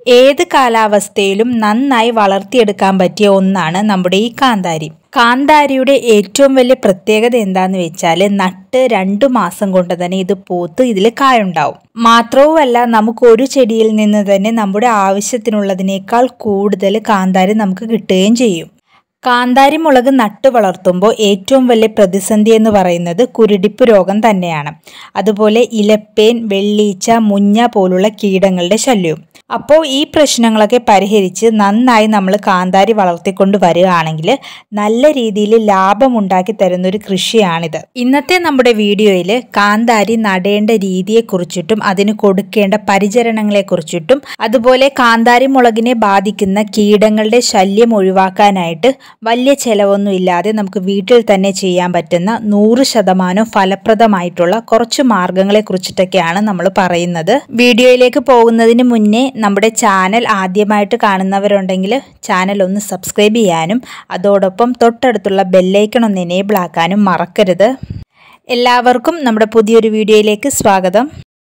ഏത് കാലാവസ്ഥയിലും നന്നായി വളർത്തിയെടുക്കാൻ പറ്റിയ ഒന്നാണ് നമ്മുടെ ഈ കാന്താരി കാന്താരിയുടെ ഏറ്റവും വലിയ പ്രത്യേകത എന്താന്ന് വെച്ചാൽ നട്ട് രണ്ടു മാസം കൊണ്ട് തന്നെ ഇത് പൂത്ത് ഇതിൽ കായുണ്ടാവും മാത്രവുമല്ല നമുക്ക് ഒരു ചെടിയിൽ നിന്ന് തന്നെ നമ്മുടെ ആവശ്യത്തിനുള്ളതിനേക്കാൾ കൂടുതൽ കാന്താരി നമുക്ക് കിട്ടുകയും ചെയ്യും കാന്താരി മുളക് നട്ടു വളർത്തുമ്പോൾ ഏറ്റവും വലിയ പ്രതിസന്ധി എന്ന് പറയുന്നത് കുരുടിപ്പ് രോഗം തന്നെയാണ് അതുപോലെ ഇലപ്പേൻ വെള്ളീച്ച മുഞ്ഞ പോലുള്ള കീടങ്ങളുടെ ശല്യവും അപ്പോൾ ഈ പ്രശ്നങ്ങളൊക്കെ പരിഹരിച്ച് നന്നായി നമ്മൾ കാന്താരി വളർത്തിക്കൊണ്ട് വരികയാണെങ്കിൽ നല്ല രീതിയിൽ ലാഭമുണ്ടാക്കി തരുന്ന ഒരു കൃഷിയാണിത് ഇന്നത്തെ നമ്മുടെ വീഡിയോയിൽ കാന്താരി നടേണ്ട രീതിയെക്കുറിച്ചിട്ടും അതിന് കൊടുക്കേണ്ട പരിചരണങ്ങളെക്കുറിച്ചിട്ടും അതുപോലെ കാന്താരി മുളകിനെ ബാധിക്കുന്ന കീടങ്ങളുടെ ശല്യം ഒഴിവാക്കാനായിട്ട് വലിയ ചെലവൊന്നും ഇല്ലാതെ നമുക്ക് വീട്ടിൽ തന്നെ ചെയ്യാൻ പറ്റുന്ന നൂറ് ശതമാനം ഫലപ്രദമായിട്ടുള്ള കുറച്ച് മാർഗങ്ങളെ കുറിച്ചിട്ടൊക്കെയാണ് നമ്മൾ പറയുന്നത് വീഡിയോയിലേക്ക് പോകുന്നതിന് മുന്നേ നമ്മുടെ ചാനൽ ആദ്യമായിട്ട് കാണുന്നവരുണ്ടെങ്കിൽ ചാനൽ ഒന്ന് സബ്സ്ക്രൈബ് ചെയ്യാനും അതോടൊപ്പം തൊട്ടടുത്തുള്ള ബെല്ലൈക്കൺ ഒന്ന് എനേബിൾ ആക്കാനും മറക്കരുത് എല്ലാവർക്കും നമ്മുടെ പുതിയൊരു വീഡിയോയിലേക്ക് സ്വാഗതം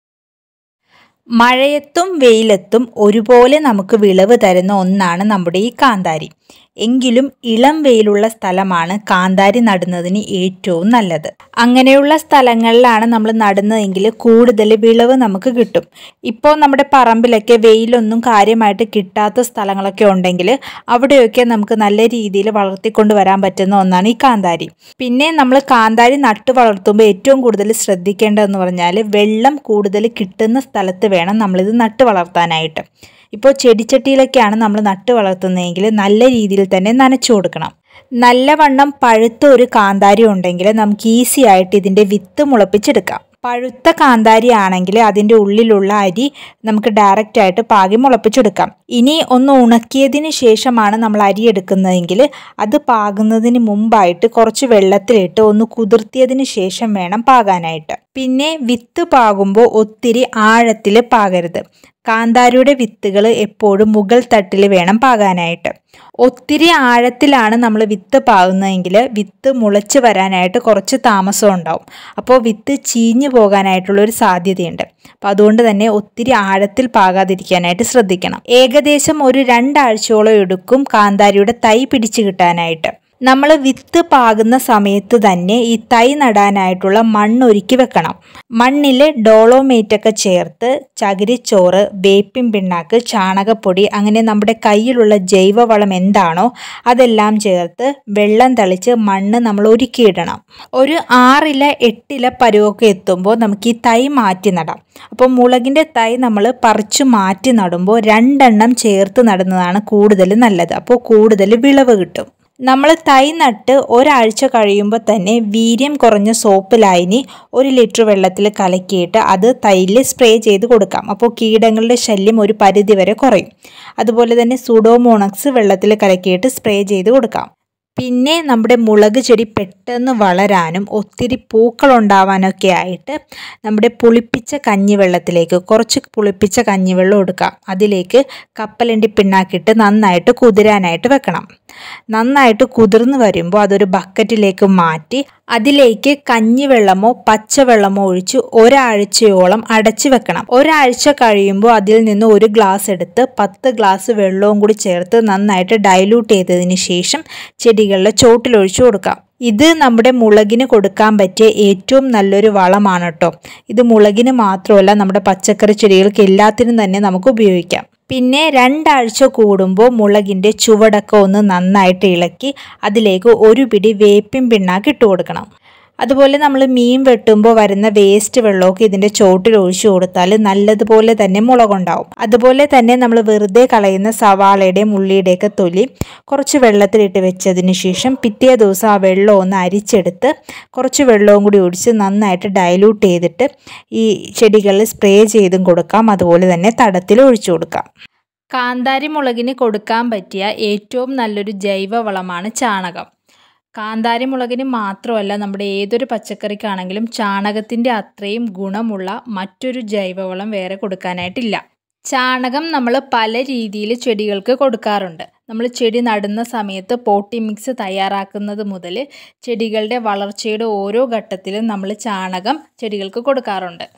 മഴയത്തും വെയിലത്തും ഒരുപോലെ നമുക്ക് വിളവ് തരുന്ന ഒന്നാണ് നമ്മുടെ ഈ കാന്താരി എങ്കിലും ഇളം വെയിലുള്ള സ്ഥലമാണ് കാന്താരി നടുന്നതിന് ഏറ്റവും നല്ലത് അങ്ങനെയുള്ള സ്ഥലങ്ങളിലാണ് നമ്മൾ നടുന്നതെങ്കിൽ കൂടുതൽ വിളവ് നമുക്ക് കിട്ടും ഇപ്പോൾ നമ്മുടെ പറമ്പിലൊക്കെ വെയിലൊന്നും കാര്യമായിട്ട് കിട്ടാത്ത സ്ഥലങ്ങളൊക്കെ ഉണ്ടെങ്കിൽ അവിടെയൊക്കെ നമുക്ക് നല്ല രീതിയിൽ വളർത്തിക്കൊണ്ട് വരാൻ പറ്റുന്ന ഒന്നാണ് ഈ കാന്താരി പിന്നെ നമ്മൾ കാന്താരി നട്ടു വളർത്തുമ്പോൾ ഏറ്റവും കൂടുതൽ ശ്രദ്ധിക്കേണ്ടതെന്ന് പറഞ്ഞാൽ വെള്ളം കൂടുതൽ കിട്ടുന്ന സ്ഥലത്ത് വേണം നമ്മളിത് നട്ടു വളർത്താനായിട്ട് ഇപ്പോൾ ചെടിച്ചട്ടിയിലൊക്കെയാണ് നമ്മൾ നട്ടു വളർത്തുന്നതെങ്കിൽ നല്ല രീതിയിൽ തന്നെ നനച്ചു കൊടുക്കണം നല്ലവണ്ണം പഴുത്ത ഒരു കാന്താരി ഉണ്ടെങ്കിൽ നമുക്ക് ഈസി ആയിട്ട് ഇതിൻ്റെ വിത്ത് മുളപ്പിച്ചെടുക്കാം പഴുത്ത കാന്താരി ആണെങ്കിൽ അതിൻ്റെ ഉള്ളിലുള്ള അരി നമുക്ക് ഡയറക്റ്റ് ആയിട്ട് പാകി മുളപ്പിച്ചെടുക്കാം ഇനി ഒന്ന് ഉണക്കിയതിന് ശേഷമാണ് നമ്മൾ അരി എടുക്കുന്നതെങ്കിൽ അത് പാകുന്നതിന് മുമ്പായിട്ട് കുറച്ച് വെള്ളത്തിലിട്ട് ഒന്ന് കുതിർത്തിയതിന് ശേഷം വേണം പാകാനായിട്ട് പിന്നെ വിത്ത് പാകുമ്പോൾ ഒത്തിരി ആഴത്തിൽ പാകരുത് കാന്താരിയുടെ വിത്തുകൾ എപ്പോഴും മുകൾ തട്ടിൽ വേണം പാകാനായിട്ട് ഒത്തിരി ആഴത്തിലാണ് നമ്മൾ വിത്ത് പാകുന്നതെങ്കിൽ വിത്ത് മുളച്ച് വരാനായിട്ട് കുറച്ച് താമസം ഉണ്ടാവും അപ്പോൾ വിത്ത് ചീഞ്ഞു പോകാനായിട്ടുള്ളൊരു സാധ്യതയുണ്ട് അപ്പോൾ അതുകൊണ്ട് തന്നെ ഒത്തിരി ആഴത്തിൽ പാകാതിരിക്കാനായിട്ട് ശ്രദ്ധിക്കണം ഏകദേശം ഒരു രണ്ടാഴ്ചയോളം എടുക്കും കാന്താരിയുടെ തൈ പിടിച്ചു കിട്ടാനായിട്ട് നമ്മൾ വിത്ത് പാകുന്ന സമയത്ത് തന്നെ ഈ തൈ നടാനായിട്ടുള്ള മണ്ണ് ഒരുക്കി വെക്കണം മണ്ണിൽ ഡോളോമേറ്റ് ഒക്കെ ചേർത്ത് ചകിരിച്ചോറ് വേപ്പിൻ പിണ്ണാക്ക് ചാണകപ്പൊടി അങ്ങനെ നമ്മുടെ കയ്യിലുള്ള ജൈവവളം എന്താണോ അതെല്ലാം ചേർത്ത് വെള്ളം തളിച്ച് മണ്ണ് നമ്മൾ ഒരുക്കിയിടണം ഒരു ആറില എട്ടില പരുവൊക്കെ എത്തുമ്പോൾ നമുക്ക് ഈ തൈ മാറ്റി നടാം അപ്പോൾ മുളകിൻ്റെ തൈ നമ്മൾ പറിച്ചു മാറ്റി നടുമ്പോൾ രണ്ടെണ്ണം ചേർത്ത് നടുന്നതാണ് കൂടുതൽ നല്ലത് അപ്പോൾ കൂടുതൽ വിളവ് കിട്ടും നമ്മൾ തൈ നട്ട് ഒരാഴ്ച കഴിയുമ്പോൾ തന്നെ വീര്യം കുറഞ്ഞ സോപ്പ് ലായനി ഒരു ലിറ്റർ വെള്ളത്തിൽ കലക്കിയിട്ട് അത് തൈയിൽ സ്പ്രേ ചെയ്ത് കൊടുക്കാം അപ്പോൾ കീടങ്ങളുടെ ശല്യം ഒരു പരിധി വരെ കുറയും അതുപോലെ തന്നെ സുഡോമോണക്സ് വെള്ളത്തിൽ കലക്കിയിട്ട് സ്പ്രേ ചെയ്ത് കൊടുക്കാം പിന്നെ നമ്മുടെ മുളക് ചെടി പെട്ടെന്ന് വളരാനും ഒത്തിരി പൂക്കൾ ഉണ്ടാവാനൊക്കെ ആയിട്ട് നമ്മുടെ പുളിപ്പിച്ച കഞ്ഞിവെള്ളത്തിലേക്ക് കുറച്ച് പുളിപ്പിച്ച കഞ്ഞിവെള്ളം എടുക്കാം അതിലേക്ക് കപ്പലണ്ടി പിണ്ണാക്കിയിട്ട് നന്നായിട്ട് കുതിരാനായിട്ട് വെക്കണം നന്നായിട്ട് കുതിർന്ന് വരുമ്പോൾ അതൊരു ബക്കറ്റിലേക്ക് മാറ്റി അതിലേക്ക് കഞ്ഞിവെള്ളമോ പച്ചവെള്ളമോ ഒഴിച്ച് ഒരാഴ്ചയോളം അടച്ചു വെക്കണം ഒരാഴ്ച കഴിയുമ്പോൾ അതിൽ നിന്ന് ഒരു ഗ്ലാസ് എടുത്ത് പത്ത് ഗ്ലാസ് വെള്ളവും കൂടി ചേർത്ത് നന്നായിട്ട് ഡൈല്യൂട്ട് ചെയ്തതിന് ശേഷം ചെടികളുടെ ചോട്ടിലൊഴിച്ചു കൊടുക്കാം ഇത് നമ്മുടെ മുളകിന് കൊടുക്കാൻ പറ്റിയ ഏറ്റവും നല്ലൊരു വളമാണ് കേട്ടോ ഇത് മുളകിന് മാത്രമല്ല നമ്മുടെ പച്ചക്കറി ചെടികൾക്ക് എല്ലാത്തിനും തന്നെ നമുക്ക് ഉപയോഗിക്കാം പിന്നെ രണ്ടാഴ്ച കൂടുമ്പോൾ മുളകിൻ്റെ ചുവടൊക്കെ ഒന്ന് നന്നായിട്ട് ഇളക്കി അതിലേക്ക് ഒരു പിടി വേപ്പിൻ പിണ്ണാക്ക് ഇട്ട് കൊടുക്കണം അതുപോലെ നമ്മൾ മീൻ വെട്ടുമ്പോൾ വരുന്ന വേസ്റ്റ് വെള്ളമൊക്കെ ഇതിൻ്റെ ചോട്ടിൽ ഒഴിച്ചു കൊടുത്താൽ നല്ലതുപോലെ തന്നെ മുളകുണ്ടാവും അതുപോലെ തന്നെ നമ്മൾ വെറുതെ കളയുന്ന സവാളയുടെയും ഉള്ളിയുടെയൊക്കെ തൊലി കുറച്ച് വെള്ളത്തിലിട്ട് വെച്ചതിന് ശേഷം പിറ്റേ ദിവസം ആ വെള്ളം ഒന്ന് അരിച്ചെടുത്ത് കുറച്ച് വെള്ളവും കൂടി ഒഴിച്ച് നന്നായിട്ട് ഡൈല്യൂട്ട് ചെയ്തിട്ട് ഈ ചെടികളിൽ സ്പ്രേ ചെയ്തും കൊടുക്കാം അതുപോലെ തന്നെ തടത്തിൽ ഒഴിച്ചു കൊടുക്കാം കാന്താരി മുളകിന് കൊടുക്കാൻ പറ്റിയ ഏറ്റവും നല്ലൊരു ജൈവ വളമാണ് ചാണകം കാന്താരി മുളകിന് മാത്രമല്ല നമ്മുടെ ഏതൊരു പച്ചക്കറിക്കാണെങ്കിലും ചാണകത്തിൻ്റെ അത്രയും ഗുണമുള്ള മറ്റൊരു ജൈവവളം വേറെ കൊടുക്കാനായിട്ടില്ല ചാണകം നമ്മൾ പല രീതിയിൽ ചെടികൾക്ക് കൊടുക്കാറുണ്ട് നമ്മൾ ചെടി നടുന്ന സമയത്ത് പോട്ടി മിക്സ് തയ്യാറാക്കുന്നത് മുതൽ ചെടികളുടെ വളർച്ചയുടെ ഓരോ ഘട്ടത്തിലും നമ്മൾ ചാണകം ചെടികൾക്ക് കൊടുക്കാറുണ്ട്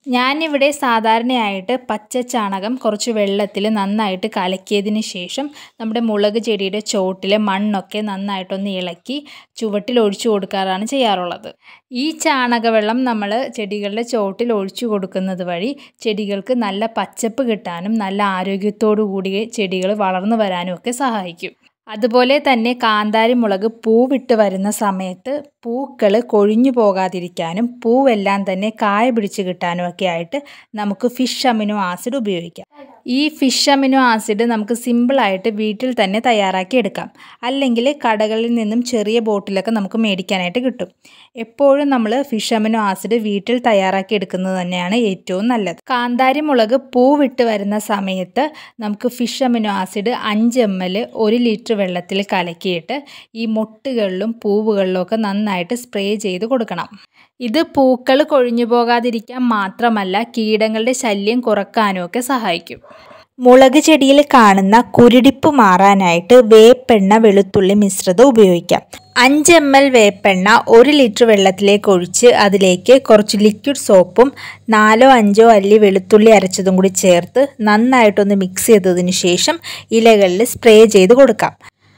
ഞാനിവിടെ സാധാരണയായിട്ട് പച്ച ചാണകം കുറച്ച് വെള്ളത്തിൽ നന്നായിട്ട് കലക്കിയതിന് ശേഷം നമ്മുടെ മുളക് ചെടിയുടെ ചോട്ടിലെ മണ്ണൊക്കെ നന്നായിട്ടൊന്ന് ഇളക്കി ചുവട്ടിൽ ഒഴിച്ചു കൊടുക്കാറാണ് ചെയ്യാറുള്ളത് ഈ ചാണകവെള്ളം നമ്മൾ ചെടികളുടെ ചോട്ടിൽ ഒഴിച്ചു കൊടുക്കുന്നത് വഴി ചെടികൾക്ക് നല്ല പച്ചപ്പ് കിട്ടാനും നല്ല ആരോഗ്യത്തോടു കൂടി ചെടികൾ വളർന്നു വരാനും ഒക്കെ സഹായിക്കും അതുപോലെ തന്നെ കാന്താരി മുളക് പൂവിട്ട് വരുന്ന സമയത്ത് പൂക്കൾ കൊഴിഞ്ഞു പോകാതിരിക്കാനും പൂവെല്ലാം തന്നെ കായ പിടിച്ച് കിട്ടാനും ഒക്കെ ആയിട്ട് നമുക്ക് ഫിഷ് അമിനോ ആസിഡ് ഉപയോഗിക്കാം ഈ ഫിഷ് അമിനോ ആസിഡ് നമുക്ക് സിമ്പിളായിട്ട് വീട്ടിൽ തന്നെ തയ്യാറാക്കി എടുക്കാം അല്ലെങ്കിൽ കടകളിൽ നിന്നും ചെറിയ ബോട്ടിലൊക്കെ നമുക്ക് മേടിക്കാനായിട്ട് കിട്ടും എപ്പോഴും നമ്മൾ ഫിഷ് അമിനോ ആസിഡ് വീട്ടിൽ തയ്യാറാക്കി എടുക്കുന്നത് തന്നെയാണ് ഏറ്റവും നല്ലത് കാന്താരി മുളക് പൂവിട്ട് വരുന്ന സമയത്ത് നമുക്ക് ഫിഷ് അമിനോ ആസിഡ് അഞ്ച് എം എൽ ഒരു ലിറ്റർ വെള്ളത്തിൽ കലക്കിയിട്ട് ഈ മൊട്ടുകളിലും പൂവുകളിലും ഒക്കെ നന്നായിട്ട് സ്പ്രേ ചെയ്ത് കൊടുക്കണം ഇത് പൂക്കൾ കൊഴിഞ്ഞു പോകാതിരിക്കാൻ മാത്രമല്ല കീടങ്ങളുടെ ശല്യം കുറക്കാനും ഒക്കെ സഹായിക്കും മുളക് ചെടിയിൽ കാണുന്ന കുരുടിപ്പ് മാറാനായിട്ട് വേപ്പെണ്ണ വെളുത്തുള്ളി മിശ്രിതം ഉപയോഗിക്കാം അഞ്ച് എം എൽ വേപ്പെണ്ണ ഒരു ലിറ്റർ വെള്ളത്തിലേക്ക് ഒഴിച്ച് അതിലേക്ക് കുറച്ച് ലിക്വിഡ് സോപ്പും നാലോ അഞ്ചോ അല്ലി വെളുത്തുള്ളി അരച്ചതും കൂടി ചേർത്ത് നന്നായിട്ടൊന്ന് മിക്സ് ചെയ്തതിന് ശേഷം ഇലകളിൽ സ്പ്രേ ചെയ്ത് കൊടുക്കാം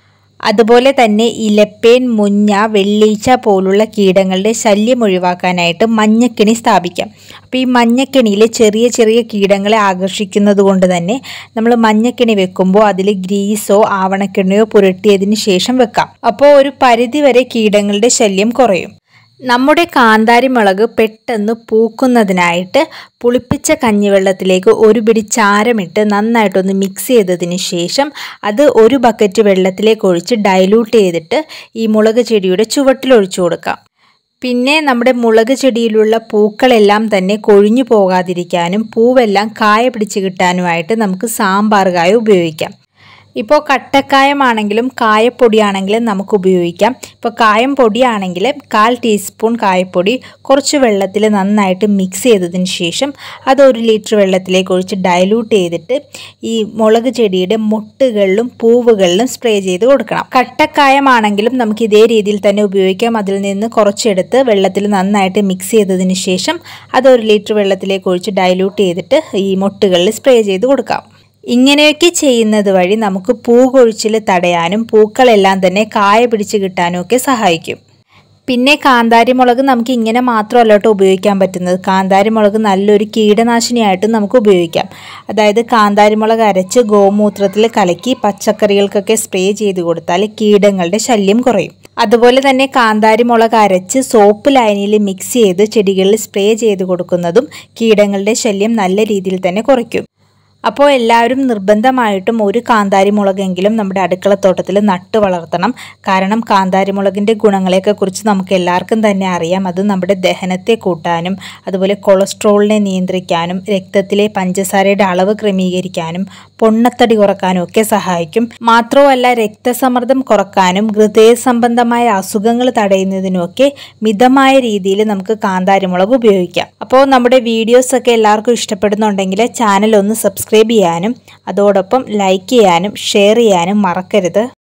അതുപോലെ തന്നെ ഇലപ്പേൻ മുഞ്ഞ വെള്ളീച്ച പോലുള്ള കീടങ്ങളുടെ ശല്യം ഒഴിവാക്കാനായിട്ട് മഞ്ഞക്കിണി സ്ഥാപിക്കാം അപ്പോൾ ഈ മഞ്ഞക്കിണിയിൽ ചെറിയ ചെറിയ കീടങ്ങളെ ആകർഷിക്കുന്നത് കൊണ്ട് തന്നെ നമ്മൾ മഞ്ഞക്കിണി വെക്കുമ്പോൾ അതിൽ ഗ്രീസോ ആവണക്കിണിയോ പുരട്ടിയതിന് ശേഷം വെക്കാം അപ്പോൾ ഒരു പരിധിവരെ കീടങ്ങളുടെ ശല്യം കുറയും നമ്മുടെ കാന്താരി മുളക് പെട്ടെന്ന് പൂക്കുന്നതിനായിട്ട് പുളിപ്പിച്ച കഞ്ഞിവെള്ളത്തിലേക്ക് ഒരു പിടി ചാരമിട്ട് നന്നായിട്ടൊന്ന് മിക്സ് ചെയ്തതിന് ശേഷം അത് ഒരു ബക്കറ്റ് വെള്ളത്തിലേക്ക് ഒഴിച്ച് ഡൈലൂട്ട് ചെയ്തിട്ട് ഈ മുളക് ചെടിയുടെ ചുവട്ടിൽ ഒഴിച്ചു കൊടുക്കാം പിന്നെ നമ്മുടെ മുളക് ചെടിയിലുള്ള പൂക്കളെല്ലാം തന്നെ കൊഴിഞ്ഞു പോകാതിരിക്കാനും പൂവെല്ലാം കായ പിടിച്ച് കിട്ടാനുമായിട്ട് നമുക്ക് സാമ്പാർ കായ ഉപയോഗിക്കാം ഇപ്പോൾ കട്ടക്കായമാണെങ്കിലും കായപ്പൊടിയാണെങ്കിലും നമുക്ക് ഉപയോഗിക്കാം ഇപ്പോൾ കായം പൊടിയാണെങ്കിൽ കാൽ ടീസ്പൂൺ കായപ്പൊടി കുറച്ച് വെള്ളത്തിൽ നന്നായിട്ട് മിക്സ് ചെയ്തതിന് ശേഷം അത് ഒരു ലിറ്റർ വെള്ളത്തിലേക്ക് ഒഴിച്ച് ഡൈലൂട്ട് ചെയ്തിട്ട് ഈ മുളക് ചെടിയുടെ മുട്ടുകളിലും പൂവുകളിലും സ്പ്രേ ചെയ്ത് കൊടുക്കണം കട്ടക്കായമാണെങ്കിലും നമുക്ക് ഇതേ രീതിയിൽ തന്നെ ഉപയോഗിക്കാം അതിൽ നിന്ന് കുറച്ചെടുത്ത് വെള്ളത്തിൽ നന്നായിട്ട് മിക്സ് ചെയ്തതിന് ശേഷം അത് ഒരു ലിറ്റർ വെള്ളത്തിലേക്ക് ഒഴിച്ച് ഡൈലൂട്ട് ചെയ്തിട്ട് ഈ മുട്ടുകളിൽ സ്പ്രേ ചെയ്ത് കൊടുക്കാം ഇങ്ങനെയൊക്കെ ചെയ്യുന്നത് വഴി നമുക്ക് പൂ കൊഴിച്ചിൽ തടയാനും പൂക്കളെല്ലാം തന്നെ കായ പിടിച്ച് കിട്ടാനും ഒക്കെ സഹായിക്കും പിന്നെ കാന്താരി മുളക് നമുക്ക് ഇങ്ങനെ മാത്രമല്ല കേട്ടോ ഉപയോഗിക്കാൻ പറ്റുന്നത് കാന്താരി മുളക് നല്ലൊരു കീടനാശിനിയായിട്ടും നമുക്ക് ഉപയോഗിക്കാം അതായത് കാന്താരി മുളക് അരച്ച് ഗോമൂത്രത്തിൽ കലക്കി പച്ചക്കറികൾക്കൊക്കെ സ്പ്രേ ചെയ്ത് കൊടുത്താൽ കീടങ്ങളുടെ ശല്യം കുറയും അതുപോലെ തന്നെ കാന്താരി മുളക് അരച്ച് സോപ്പ് ലായനിയിൽ മിക്സ് ചെയ്ത് ചെടികളിൽ സ്പ്രേ ചെയ്ത് കൊടുക്കുന്നതും കീടങ്ങളുടെ ശല്യം നല്ല രീതിയിൽ തന്നെ കുറയ്ക്കും അപ്പോൾ എല്ലാവരും നിർബന്ധമായിട്ടും ഒരു കാന്താരി മുളകെങ്കിലും നമ്മുടെ അടുക്കളത്തോട്ടത്തിൽ നട്ട് വളർത്തണം കാരണം കാന്താരി മുളകിൻ്റെ ഗുണങ്ങളെയൊക്കെ കുറിച്ച് നമുക്ക് എല്ലാവർക്കും തന്നെ അറിയാം അത് നമ്മുടെ ദഹനത്തെ കൂട്ടാനും അതുപോലെ കൊളസ്ട്രോളിനെ നിയന്ത്രിക്കാനും രക്തത്തിലെ പഞ്ചസാരയുടെ അളവ് ക്രമീകരിക്കാനും പൊണ്ണത്തടി കുറക്കാനും ഒക്കെ സഹായിക്കും മാത്രമല്ല രക്തസമ്മർദ്ദം കുറക്കാനും ഹൃദയ സംബന്ധമായ അസുഖങ്ങൾ തടയുന്നതിനുമൊക്കെ മിതമായ രീതിയിൽ നമുക്ക് കാന്താരി മുളക് ഉപയോഗിക്കാം അപ്പോൾ നമ്മുടെ വീഡിയോസ് ഒക്കെ എല്ലാവർക്കും ഇഷ്ടപ്പെടുന്നുണ്ടെങ്കിൽ ചാനൽ ഒന്ന് സബ്സ്ക്രൈബ് ചെയ്യാനും അതോടൊപ്പം ലൈക്ക് ചെയ്യാനും ഷെയർ ചെയ്യാനും മറക്കരുത്